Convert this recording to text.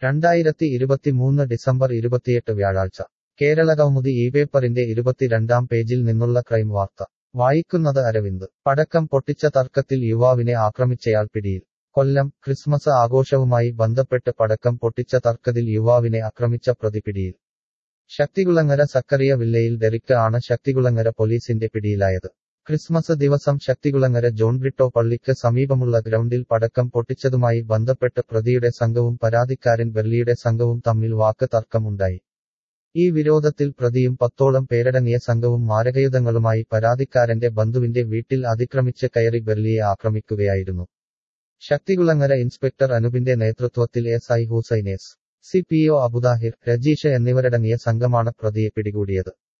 രണ്ടായിരത്തി ഇരുപത്തിമൂന്ന് ഡിസംബർ ഇരുപത്തിയെട്ട് വ്യാഴാഴ്ച കേരളകൗമുദി ഈ പേപ്പറിന്റെ ഇരുപത്തിരണ്ടാം പേജിൽ നിന്നുള്ള ക്രൈം വാർത്ത വായിക്കുന്നത് അരവിന്ദ് പടക്കം പൊട്ടിച്ച തർക്കത്തിൽ യുവാവിനെ ആക്രമിച്ചയാൾ പിടിയിൽ കൊല്ലം ക്രിസ്മസ് ആഘോഷവുമായി ബന്ധപ്പെട്ട് പടക്കം പൊട്ടിച്ച തർക്കത്തിൽ യുവാവിനെ ആക്രമിച്ച പ്രതി പിടിയിൽ ശക്തികുളങ്ങര സക്കറിയ വില്ലയിൽ ഡെറിക്ക് ആണ് ശക്തികുളങ്ങര പോലീസിന്റെ പിടിയിലായത് ക്രിസ്മസ് ദിവസം ശക്തികുളങ്ങര ജോൺ ബ്രിട്ടോ പള്ളിക്ക് സമീപമുള്ള ഗ്രൗണ്ടിൽ പടക്കം പൊട്ടിച്ചതുമായി ബന്ധപ്പെട്ട് പ്രതിയുടെ സംഘവും പരാതിക്കാരൻ ബെർലിയുടെ സംഘവും തമ്മിൽ വാക്ക് തർക്കമുണ്ടായി ഈ വിരോധത്തിൽ പ്രതിയും പത്തോളം പേരടങ്ങിയ സംഘവും മാരകയുധങ്ങളുമായി പരാതിക്കാരന്റെ ബന്ധുവിന്റെ വീട്ടിൽ അതിക്രമിച്ച് കയറി ബെർലിയെ ആക്രമിക്കുകയായിരുന്നു ശക്തികുളങ്ങര ഇൻസ്പെക്ടർ അനുപിന്റെ നേതൃത്വത്തിൽ എസ് ഐ ഹുസൈനേസ് C P O Abudahir Rajeesh എന്നിവരടങ്ങിയ സംഘമാണ് പ്രതിയെ പിടികൂടിയത്